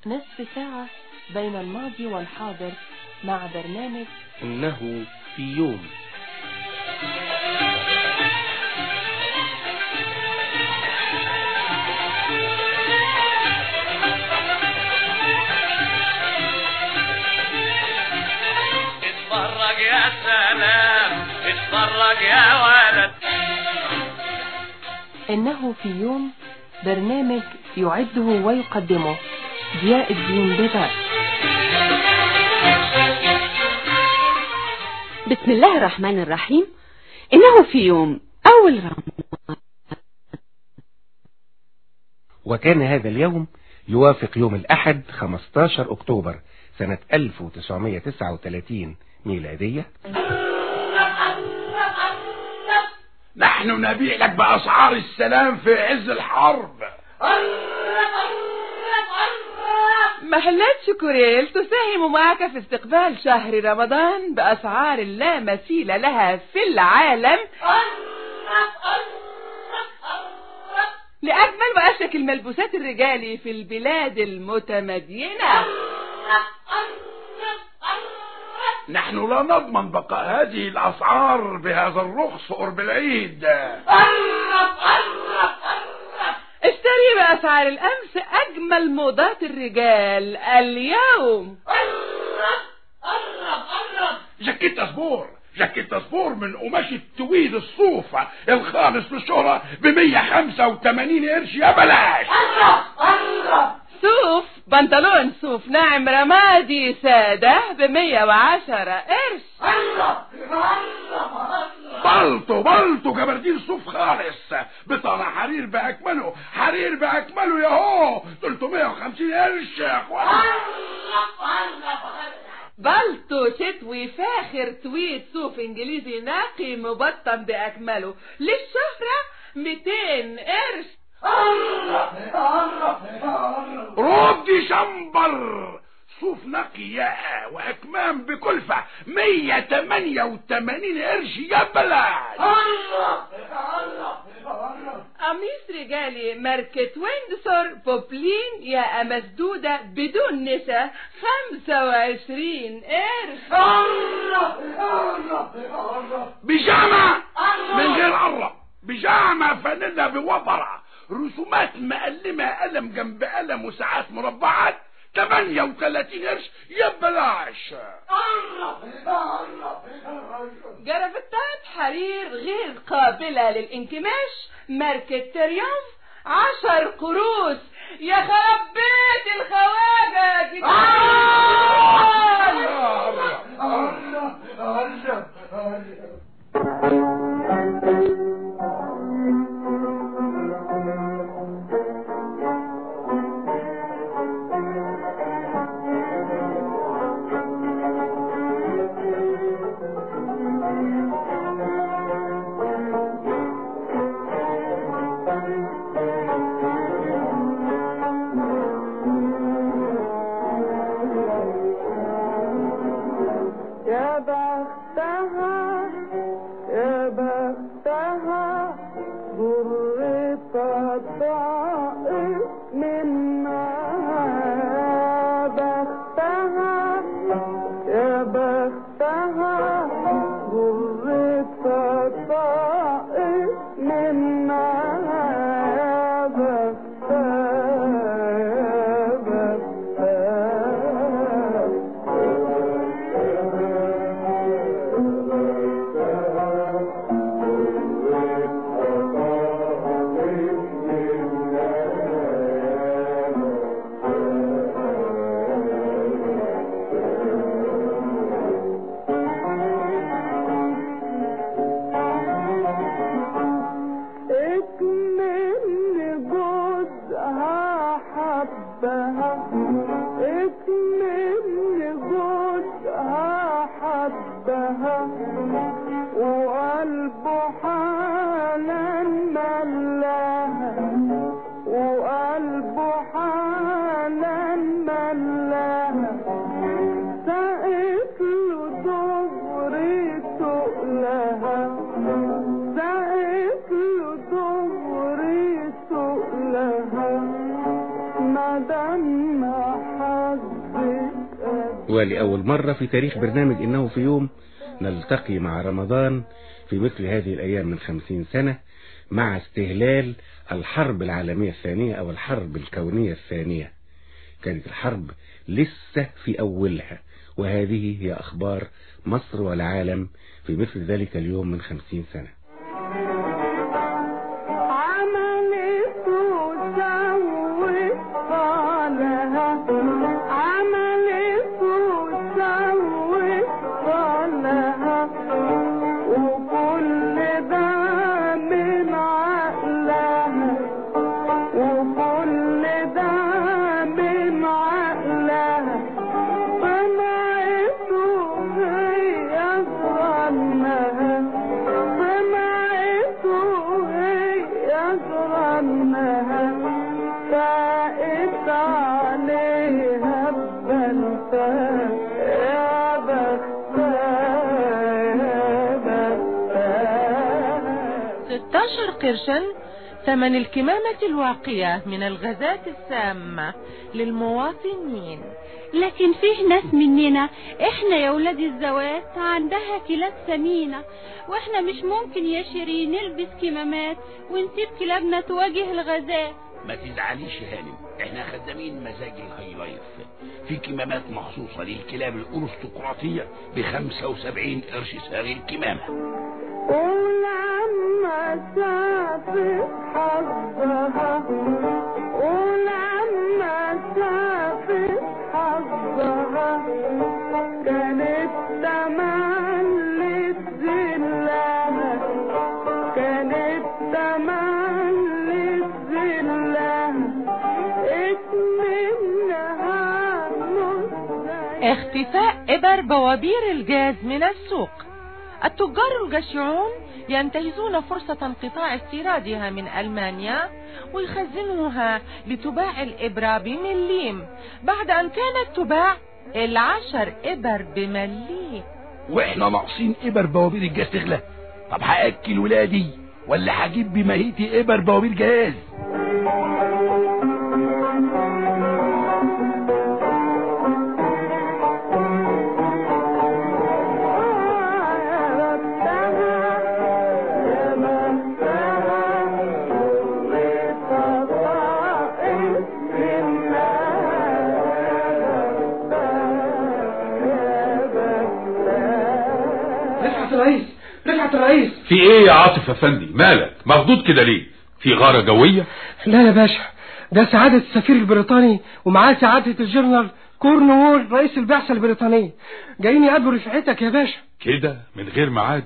نصف ساعة بين الماضي والحاضر مع برنامج إنه في يوم اتفرج يا سلام اتفرج يا ولد إنه في يوم برنامج يعده ويقدمه ضياء الدين بغاء بسم الله الرحمن الرحيم إنه في يوم أول رمضان وكان هذا اليوم يوافق يوم الأحد 15 أكتوبر سنة 1939 ميلادية نحن نبيع لك بأسعار السلام في عز الحرب محلات شكوريل تساهم معك في استقبال شهر رمضان بأسعار لا مثيل لها في العالم لأجمل وأشيك الملبوسات الرجالي في البلاد المتمدينة نحن لا نضمن بقاء هذه الأسعار بهذا الرخص قرب العيد اشتري بأسعار الأمس أجمل موضات الرجال اليوم جاكيت أسبور جاكيت أسبور من قماش التويد الصوف الخالص للشهرة ب 185 قرش يا بلاش صوف بنطلون صوف ناعم رمادي سادة بمية وعشرة قرش بلطو بلطو جبردين صوف خالص بطانة حرير بأكمله حرير بأكمله ياهو 350 قرش يا اخوان بلطو شتوي فاخر تويت صوف انجليزي نقي مبطن باكمله للشهرة 200 قرش رودي شمبر صوف نقي يا واكمام بكلفة 188 قرش يا بلاش قميص رجالي ماركة ويندسور بوبلين يا مسدودة بدون نسا 25 قرش بيجامة من غير عرة بيجامة فانيلا بوبرة رسومات مقلمة قلم جنب قلم وساعات مربعات 38 قرش يا بلاش جرافطات حرير غير قابلة للانكماش ماركة تريومف عشر قروش يا خراب بيت الخواجة دي يا بختها يا بختها ضرت الضائف منها يا بختها يا بختها ضرت الضائف منها يا بختها يا بختها اكمل جوزها حبها اكمل جوزها حبها وقلبه حالا ملاها وقلبه حالا ملاها سقف له دغري تقلها سقف له دغري تقلها مدام ولأول مرة في تاريخ برنامج إنه في يوم نلتقي مع رمضان في مثل هذه الأيام من خمسين سنة مع استهلال الحرب العالمية الثانية أو الحرب الكونية الثانية كانت الحرب لسه في أولها وهذه هي أخبار مصر والعالم في مثل ذلك اليوم من خمسين سنة عملت وسوت صالها عملت وسوت صالها وكل ده من عقلها وكل ده من عقلها سمعت هي ظنها سمعت هي ظنها فقت عليها بنتها يا بختها يا بختها 16 قرشا ثمن الكمامة الواقية من الغازات السامة للمواطنين لكن فيه ناس مننا احنا يا ولاد الزوات عندها كلاب سمينة واحنا مش ممكن يا شيري نلبس كمامات ونسيب كلابنا تواجه الغازات ما تزعليش يا هانم احنا خدامين مزاج الهاي لايف في كمامات مخصوصة للكلاب الأرستقراطية ب 75 قرش سعر الكمامة ولما شافت حظها ولما شافت حظها كانت تملي تذلها كانت تملي تذلها اكمنها مستحيل اختفاء إبر بوابير الجاز من السوق التجار الجشعون ينتهزون فرصة انقطاع استيرادها من ألمانيا ويخزنوها لتباع الإبرة بمليم بعد أن كانت تباع العشر إبر بمليم واحنا ناقصين ابر بوابير الجاز تغلى طب هاكل ولادي ولا هجيب بمهيتي ابر بوابير جاز رفعت الرئيس رفعت الرئيس في ايه يا عاطف افندي مالك مخضوض كده ليه في غارة جوية لا يا باشا ده سعادة السفير البريطاني ومعاه سعادة الجنرال كورنوول رئيس البعثة البريطانية جايين يقابلوا رفعتك يا باشا كده من غير ميعاد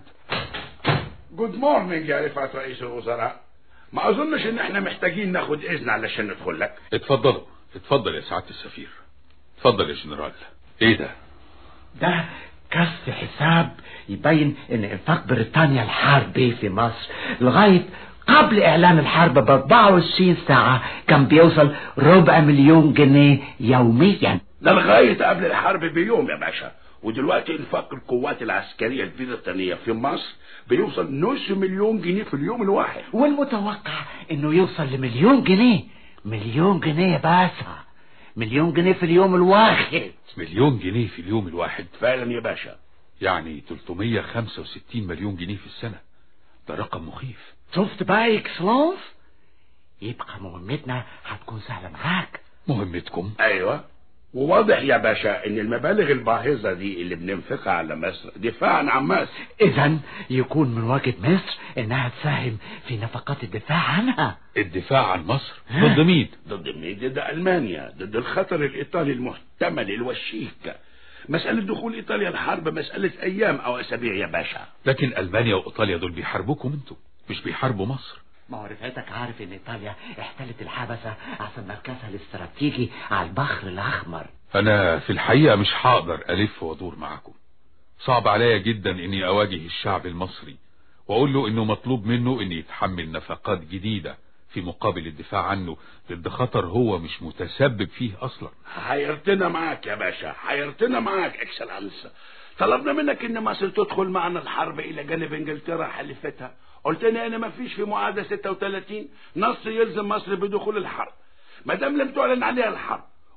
جود مورنينج يا رفعت رئيس الوزراء ما اظنش ان احنا محتاجين ناخد اذن علشان ندخل لك اتفضلوا اتفضل يا سعادة السفير اتفضل يا جنرال ايه ده ده كشف حساب يبين ان انفاق بريطانيا الحربي في مصر لغاية قبل اعلان الحرب ب 24 ساعة كان بيوصل ربع مليون جنيه يوميا ده لغاية قبل الحرب بيوم يا باشا ودلوقتي انفاق القوات العسكرية البريطانية في مصر بيوصل نص مليون جنيه في اليوم الواحد والمتوقع انه يوصل لمليون جنيه مليون جنيه باشا مليون جنيه في اليوم الواحد مليون جنيه في اليوم الواحد فعلا يا باشا يعني 365 مليون جنيه في السنة ده رقم مخيف شفت بقى اكسلانس يبقى مهمتنا هتكون سهلة معاك مهمتكم ايوه وواضح يا باشا ان المبالغ الباهظة دي اللي بننفقها على مصر دفاعا عن مصر اذا يكون من واجب مصر انها تساهم في نفقات الدفاع عنها الدفاع عن مصر ها؟ ضد مين ضد مين ضد المانيا ضد الخطر الايطالي المحتمل الوشيك مسألة دخول ايطاليا الحرب مسألة ايام او اسابيع يا باشا لكن المانيا وايطاليا دول بيحاربوكم انتوا مش بيحاربوا مصر ما هو رفعتك عارف ان ايطاليا احتلت الحبسة عشان مركزها الاستراتيجي على البحر الاحمر انا في الحقيقة مش هقدر الف وادور معاكم صعب عليا جدا اني اواجه الشعب المصري واقول له انه مطلوب منه ان يتحمل نفقات جديدة في مقابل الدفاع عنه ضد خطر هو مش متسبب فيه اصلا حيرتنا معاك يا باشا حيرتنا معاك اكسلانس طلبنا منك ان مصر تدخل معنا الحرب الى جانب انجلترا حلفتها قلت لنا ان مفيش في معاهده 36 نص يلزم مصر بدخول الحرب ما دام لم تعلن عليها الحرب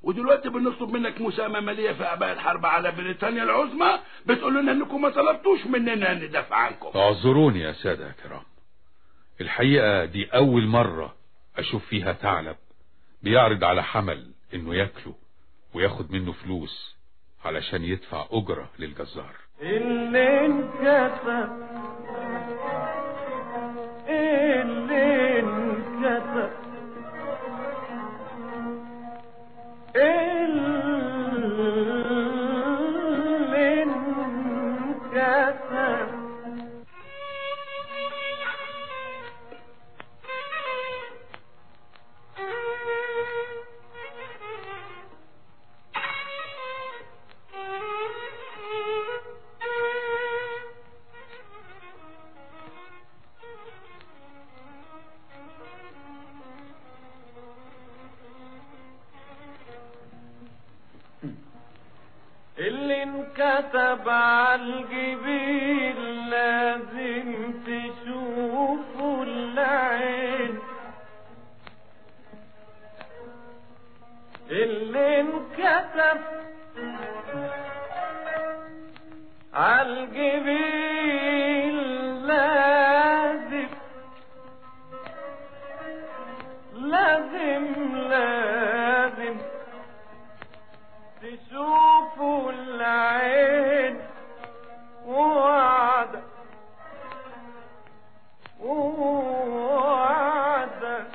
ودلوقتي بنطلب منك مساهمة مالية في أعباء الحرب على بريطانيا العظمى بتقول لنا انكم ما طلبتوش مننا ان ندافع عنكم اعذروني يا سادة كرام الحقيقة دي أول مرة أشوف فيها ثعلب بيعرض على حمل إنه ياكله وياخد منه فلوس علشان يدفع أجرة للجزار اللي انكتب اللي انكتب اللي انكتب اللي انكتب عالجبين لازم تشوفه العين اللي انكتب عالجبين لازم لازم لازم تشوفوا العين وعد وعد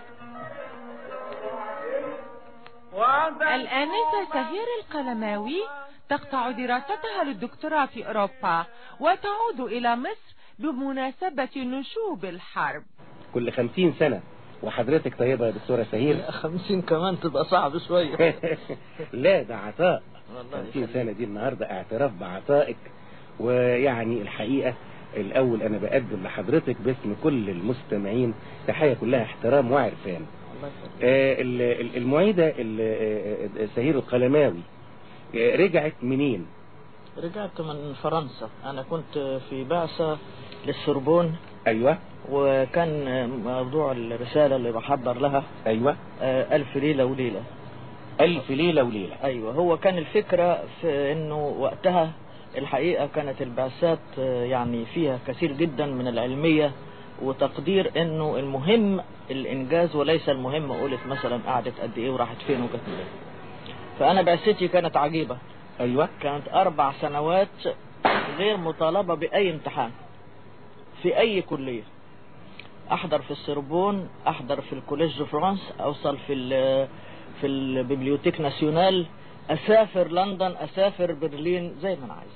وعد الآنسة سهير القلماوي تقطع دراستها للدكتوراه في أوروبا وتعود إلى مصر بمناسبة نشوب الحرب كل خمسين سنة وحضرتك طيبة يا دكتورة سهير خمسين كمان تبقى صعب شوية لا ده عطاء والله خمسين يخليك. سنة دي النهاردة اعتراف بعطائك ويعني الحقيقة الأول أنا بقدم لحضرتك باسم كل المستمعين تحية كلها احترام وعرفان آه، ال- ال- المعيدة ال- آه، آه، سهير القلماوي آه، رجعت منين رجعت من فرنسا أنا كنت في بعثة للسربون أيوة وكان موضوع الرسالة اللي بحضر لها أيوة آه، ألف ليلة وليلة ألف ليلة وليلة أيوة هو كان الفكرة في أنه وقتها الحقيقة كانت البعثات آه، يعني فيها كثير جدا من العلمية وتقدير أنه المهم الإنجاز وليس المهم قولت مثلا قعدت قد إيه وراحت فين وجت منين فأنا بعثتي كانت عجيبة أيوة كانت أربع سنوات غير مطالبة بأي امتحان في أي كلية أحضر في السربون أحضر في الكوليج دو فرانس أوصل في ال في البيبليوتيك ناسيونال أسافر لندن أسافر برلين زي ما أنا عايز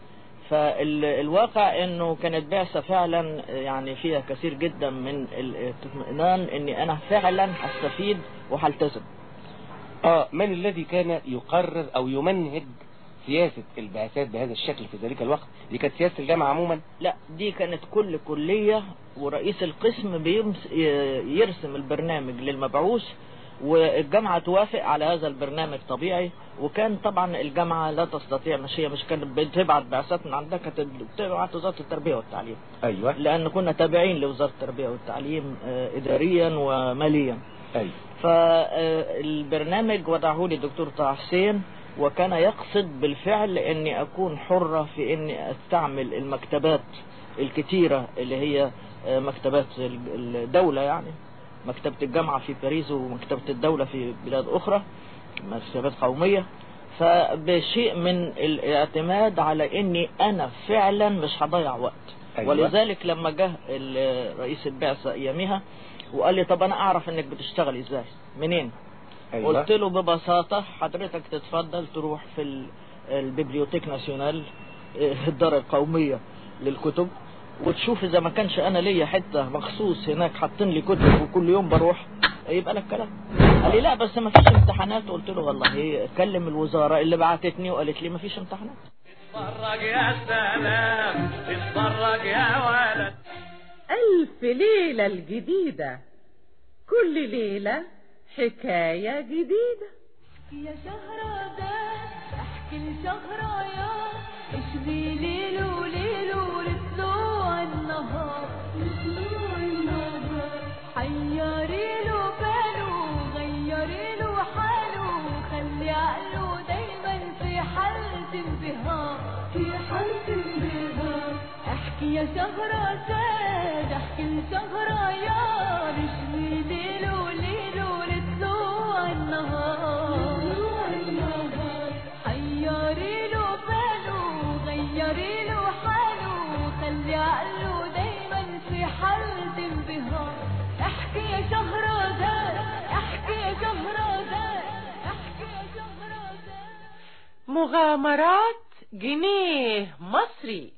فالواقع انه كانت بعثة فعلا يعني فيها كثير جدا من الاطمئنان اني انا فعلا هستفيد وهلتزم اه من الذي كان يقرر او يمنهج سياسة البعثات بهذا الشكل في ذلك الوقت دي كانت سياسة الجامعة عموما لا دي كانت كل كلية ورئيس القسم بيمس يرسم البرنامج للمبعوث والجامعة توافق على هذا البرنامج طبيعي وكان طبعا الجامعة لا تستطيع مش هي مش كانت بتبعت بعثات من عندها كانت بتبعت وزارة التربية والتعليم ايوه لأن كنا تابعين لوزارة التربية والتعليم آه، إداريا وماليا ايوه فالبرنامج وضعه لي الدكتور طه حسين وكان يقصد بالفعل اني اكون حرة في اني استعمل المكتبات الكتيرة اللي هي آه، مكتبات الدولة يعني مكتبة الجامعة في باريس ومكتبة الدولة في بلاد اخرى مكتبات قومية فبشيء من الاعتماد على اني انا فعلا مش هضيع وقت أيوة. ولذلك لما جه ال- رئيس البعثة ايامها وقال لي طب انا اعرف انك بتشتغل ازاي منين أيوة. قلت له ببساطة حضرتك تتفضل تروح في ال- البيبليوتيك ناسيونال آه، الدار القومية للكتب وتشوف اذا ما كانش انا ليا حتة مخصوص هناك حاطين لي كتب وكل يوم بروح يبقى لك كلام قال لي لا بس ما فيش امتحانات قلت له والله كلم الوزارة اللي بعتتني وقالت لي ما فيش امتحانات اتفرج يا سلام اتفرج يا ولد ألف ليلة الجديدة كل ليلة حكاية جديدة يا شهرزاد احكي لشهريار اشغي ليل وليل ولطلوع النهار لطلوع النهار حيري له باله غيري له حاله خلي انبهار في حالة انبهار احكي يا شهرزاد احكي لشهريار اشوي ليل وليل ولطلوع النهار حيري له باله غيري له حاله خلي عقله دايما في حالة انبهار احكي يا شهرزاد احكي يا شهرزاد احكي يا شهرزاد مغامرات جنيه مصري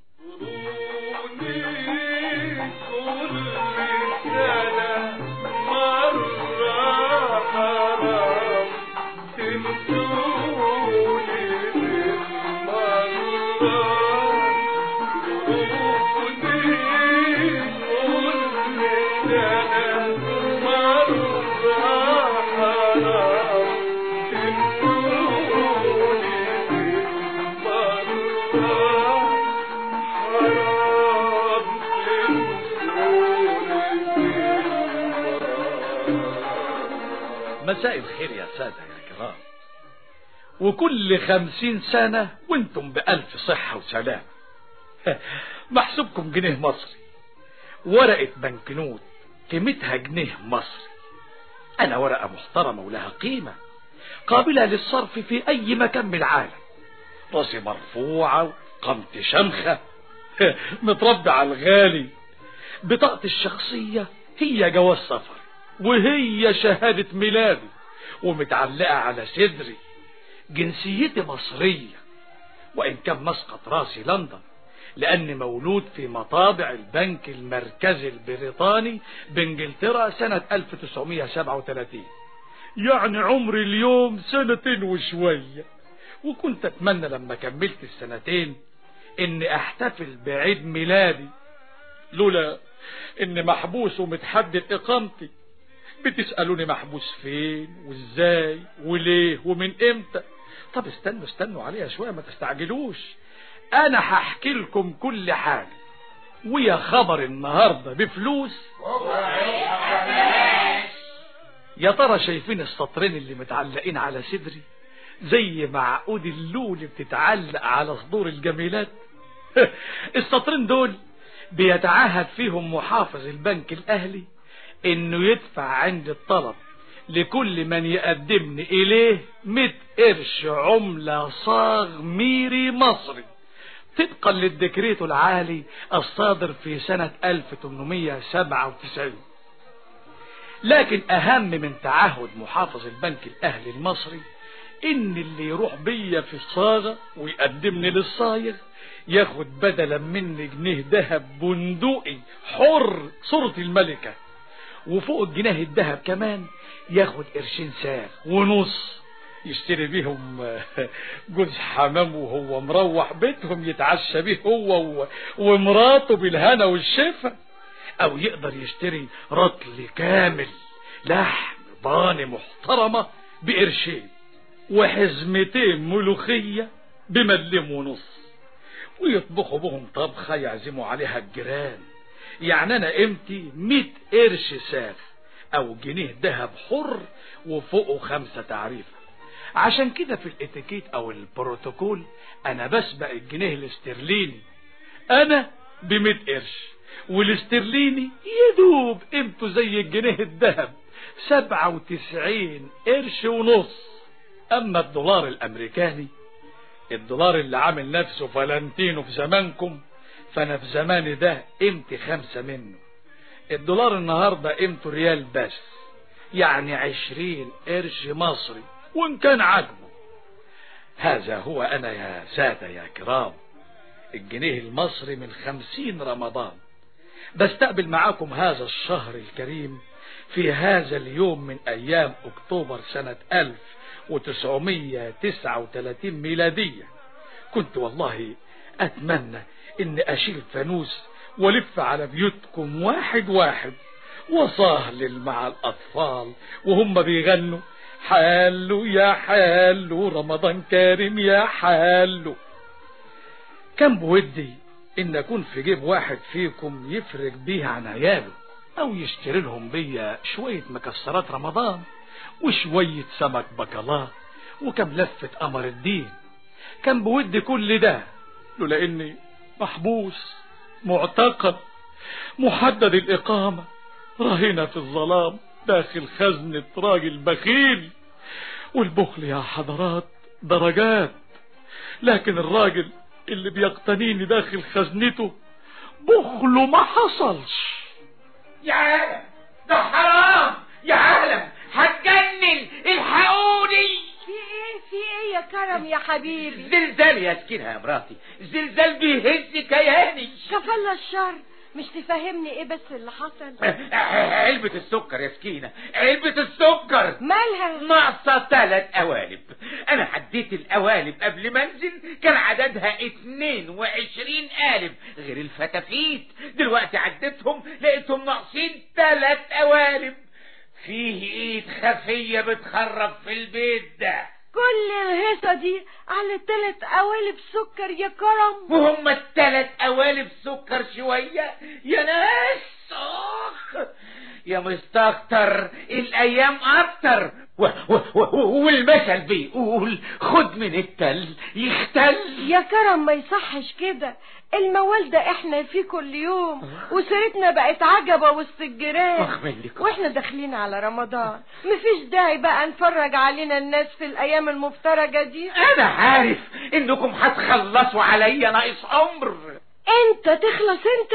مساء الخير يا سادة يا كرام وكل خمسين سنة وانتم بألف صحة وسلام محسوبكم جنيه مصري ورقة بنكنوت قيمتها جنيه مصري أنا ورقة محترمة ولها قيمة قابلة للصرف في أي مكان من العالم راسي مرفوعة قمت شمخة متربي على الغالي بطاقتي الشخصية هي جواز سفر وهي شهادة ميلادي ومتعلقة على صدري جنسيتي مصرية وإن كان مسقط راسي لندن لأني مولود في مطابع البنك المركزي البريطاني بإنجلترا سنة 1937 يعني عمري اليوم سنتين وشوية وكنت أتمنى لما كملت السنتين إني أحتفل بعيد ميلادي لولا إني محبوس ومتحدد إقامتي بتسألوني محبوس فين وازاي وليه ومن امتى طب استنوا استنوا عليها شوية ما تستعجلوش انا هحكي لكم كل حاجة ويا خبر النهاردة بفلوس يا ترى شايفين السطرين اللي متعلقين على صدري زي معقود اللول اللي بتتعلق على صدور الجميلات السطرين دول بيتعهد فيهم محافظ البنك الاهلي انه يدفع عند الطلب لكل من يقدمني اليه 100 قرش عملة صاغ ميري مصري طبقا للدكريت العالي الصادر في سنة 1897 لكن اهم من تعهد محافظ البنك الاهلي المصري ان اللي يروح بيا في الصاغة ويقدمني للصايغ ياخد بدلا مني جنيه ذهب بندقي حر صورة الملكة وفوق الجنيه الذهب كمان ياخد قرشين ساغ ونص يشتري بيهم جوز حمام وهو مروح بيتهم يتعشى بيه هو ومراته بالهنا والشفا او يقدر يشتري رطل كامل لحم ضاني محترمة بقرشين وحزمتين ملوخية بملم ونص ويطبخوا بهم طبخة يعزموا عليها الجيران يعني انا قيمتي 100 قرش ساغ او جنيه ذهب حر وفوقه خمسة تعريفة عشان كده في الاتيكيت او البروتوكول انا بسبق الجنيه الاسترليني انا بمئة قرش والاسترليني يدوب قيمته زي الجنيه الذهب سبعة وتسعين قرش ونص اما الدولار الامريكاني الدولار اللي عامل نفسه فالنتينو في زمانكم فانا في زماني ده قيمتي خمسة منه الدولار النهاردة قيمته ريال بس يعني عشرين قرش مصري وان كان عجبه هذا هو انا يا سادة يا كرام الجنيه المصري من خمسين رمضان بستقبل معاكم هذا الشهر الكريم في هذا اليوم من ايام اكتوبر سنة الف وتسعمية تسعة وتلاتين ميلادية كنت والله اتمنى ان اشيل فانوس والف على بيوتكم واحد واحد وصهلل مع الاطفال وهم بيغنوا حالو يا حالو رمضان كريم يا حالو كان بودي ان اكون في جيب واحد فيكم يفرق بيها عن عياله او يشتري لهم بيا شوية مكسرات رمضان وشوية سمك بكالاه وكم لفة قمر الدين كان بودي كل ده لولا اني محبوس معتقل محدد الإقامة رهينة في الظلام داخل خزنة راجل بخيل والبخل يا حضرات درجات لكن الراجل اللي بيقتنيني داخل خزنته بخله ما حصلش يا عالم ده حرام يا عالم هتجنن الحقوني في ايه في ايه يا كرم يا حبيبي زلزال يا سكينها يا مراتي زلزال بيهز كياني كفل الشر مش تفهمني ايه بس اللي حصل علبة السكر يا سكينة علبة السكر مالها ناقصة ثلاث قوالب انا عديت القوالب قبل ما انزل كان عددها 22 قالب غير الفتافيت دلوقتي عديتهم لقيتهم ناقصين ثلاث قوالب فيه ايد خفية بتخرب في البيت ده كل الهيصة دي على تلات قوالب سكر يا كرم وهم التلات قوالب سكر شوية يا ناس اخ يا مستكتر الايام اكتر و و و والمثل بيقول خد من التل يختل يا كرم ما يصحش كده الموال ده احنا فيه كل يوم وسيرتنا بقت عجبة وسط الجيران واخملك واحنا داخلين على رمضان مفيش داعي بقى نفرج علينا الناس في الايام المفترجة دي انا عارف انكم هتخلصوا عليا ناقص عمر انت تخلص انت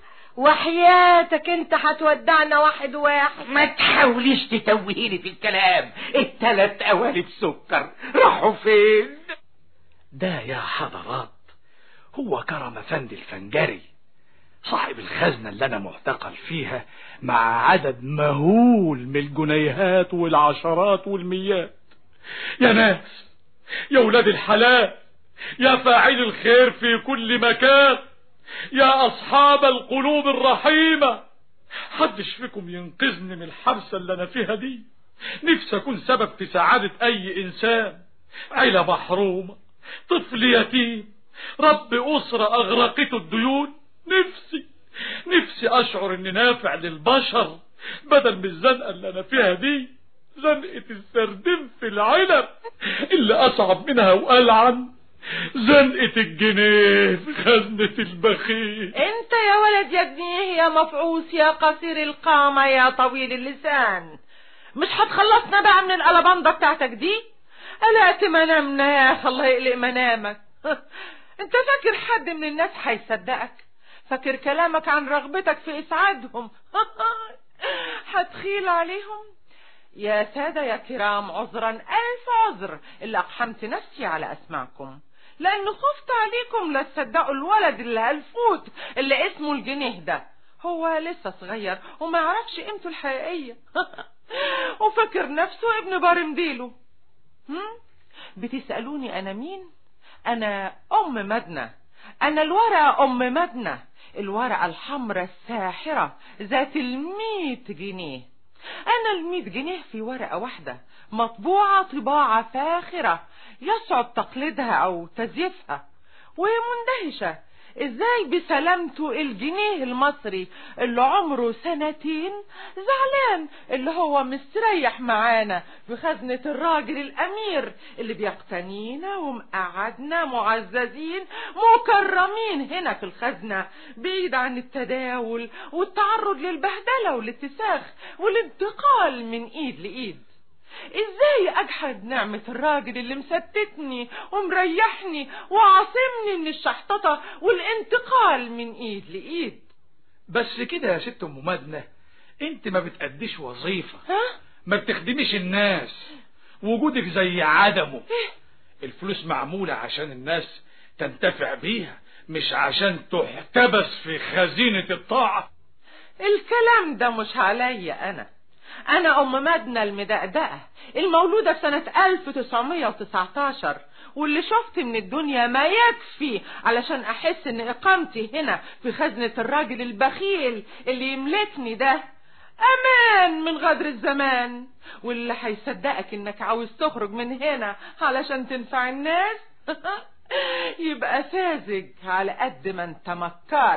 وحياتك انت هتودعنا واحد واحد ما تحاوليش تتوهيني في الكلام التلات قوالب سكر راحوا فين ده يا حضرات هو كرم افندي الفنجري صاحب الخزنة اللي انا معتقل فيها مع عدد مهول من الجنيهات والعشرات والميات يا ناس يا ولاد الحلال يا فاعل الخير في كل مكان يا أصحاب القلوب الرحيمة حدش فيكم ينقذني من الحبسة اللي أنا فيها دي نفسي أكون سبب في سعادة أي إنسان عيلة محرومة طفل يتيم رب أسرة أغرقته الديون نفسي نفسي أشعر إني نافع للبشر بدل من الزنقة اللي أنا فيها دي زنقة السردين في العنب اللي أصعب منها وألعن زنقة الجنيه في خزنة البخيل انت يا ولد يا جنيه يا مفعوس يا قصير القامة يا طويل اللسان مش هتخلصنا بقى من القلبانده بتاعتك دي قلقت منامنا يا اخي الله يقلق منامك انت فاكر حد من الناس هيصدقك فاكر كلامك عن رغبتك في اسعادهم هتخيل عليهم يا سادة يا كرام عذرا ألف عذر اللي أقحمت نفسي على أسمعكم لأن خفت عليكم لا تصدقوا الولد اللي هالفوت اللي اسمه الجنيه ده هو لسه صغير وما يعرفش قيمته الحقيقية وفاكر نفسه ابن بارمديله هم؟ بتسألوني أنا مين؟ أنا أم مدنة أنا الورقة أم مدنة الورقة الحمراء الساحرة ذات الميت جنيه أنا الميت جنيه في ورقة واحدة مطبوعة طباعة فاخرة يصعب تقليدها أو تزييفها ومندهشة ازاي بسلامته الجنيه المصري اللي عمره سنتين زعلان اللي هو مستريح معانا في خزنة الراجل الامير اللي بيقتنينا ومقعدنا معززين مكرمين هنا في الخزنة بعيد عن التداول والتعرض للبهدلة والاتساخ والانتقال من ايد لايد ازاي اجحد نعمة الراجل اللي مستتني ومريحني وعاصمني من الشحططة والانتقال من ايد لايد بس كده يا ست ام مدنة انت ما بتأديش وظيفة ها؟ ما بتخدميش الناس وجودك زي عدمه الفلوس معمولة عشان الناس تنتفع بيها مش عشان تحتبس في خزينة الطاعة الكلام ده مش عليا انا انا ام مدنة المدقدقة المولودة في سنة 1919 واللي شفت من الدنيا ما يكفي علشان احس ان اقامتي هنا في خزنة الراجل البخيل اللي يملكني ده امان من غدر الزمان واللي هيصدقك انك عاوز تخرج من هنا علشان تنفع الناس يبقى ساذج على قد ما انت مكار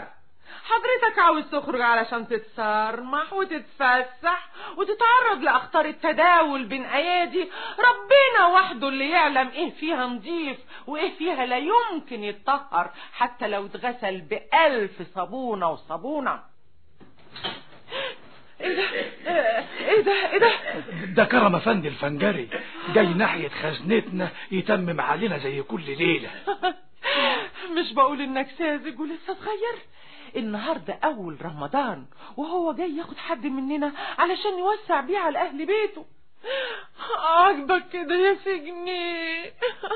حضرتك عاوز تخرج علشان تتصرمح وتتفسح وتتعرض لأخطار التداول بين أيادي ربنا وحده اللي يعلم ايه فيها نضيف وايه فيها لا يمكن يتطهر حتى لو اتغسل بألف صابونة وصابونة ايه ده ايه ده ايه ده ده كرم افندي الفنجري جاي ناحية خزنتنا يتمم علينا زي كل ليلة مش بقول انك ساذج ولسه صغير النهاردة أول رمضان وهو جاي ياخد حد مننا علشان يوسع بيه على أهل بيته عاجبك كده يا سجني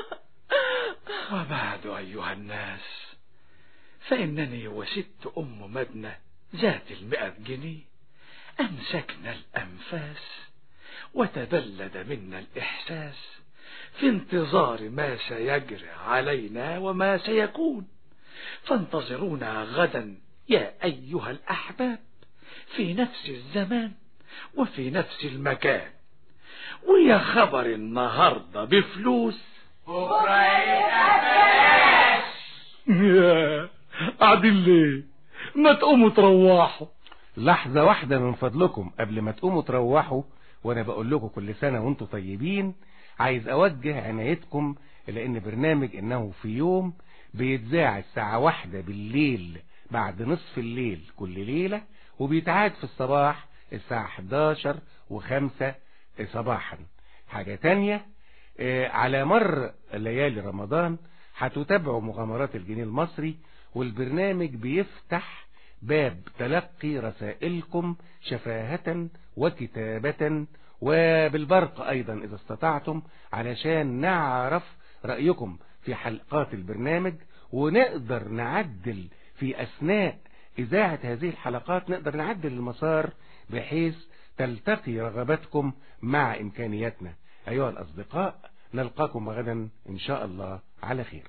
وبعد أيها الناس فإنني وست أم مدنة ذات المئة جنيه أمسكنا الأنفاس وتبلد منا الإحساس في انتظار ما سيجري علينا وما سيكون فانتظرونا غدا يا أيها الأحباب في نفس الزمان وفي نفس المكان ويا خبر النهاردة بفلوس يا قاعدين ليه ما تقوموا تروحوا لحظة واحدة من فضلكم قبل ما تقوموا تروحوا وانا بقول لكم كل سنة وانتم طيبين عايز اوجه عنايتكم لان برنامج انه في يوم بيتذاع الساعة واحدة بالليل بعد نصف الليل كل ليلة وبيتعاد في الصباح الساعة 11 وخمسة صباحا حاجة تانية آه، على مر ليالي رمضان هتتابعوا مغامرات الجنيه المصري والبرنامج بيفتح باب تلقي رسائلكم شفاهة وكتابة وبالبرق أيضا إذا استطعتم علشان نعرف رأيكم في حلقات البرنامج ونقدر نعدل في أثناء إذاعة هذه الحلقات نقدر نعدل المسار بحيث تلتقي رغباتكم مع إمكانياتنا أيها الأصدقاء نلقاكم غدا إن شاء الله على خير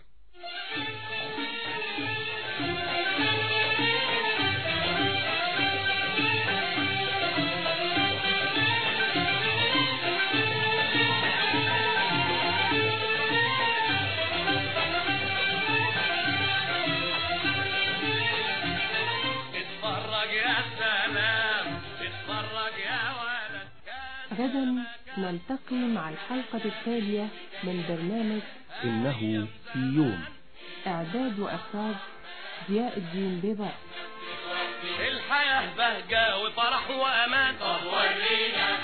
اتفرج يا سلام اتفرج يا ولد غدا نلتقي مع الحلقة التالية من برنامج إنه في يوم إعداد وإخراج ضياء الدين بيضاء الحياة بهجة وفرح وأمان طب ورينا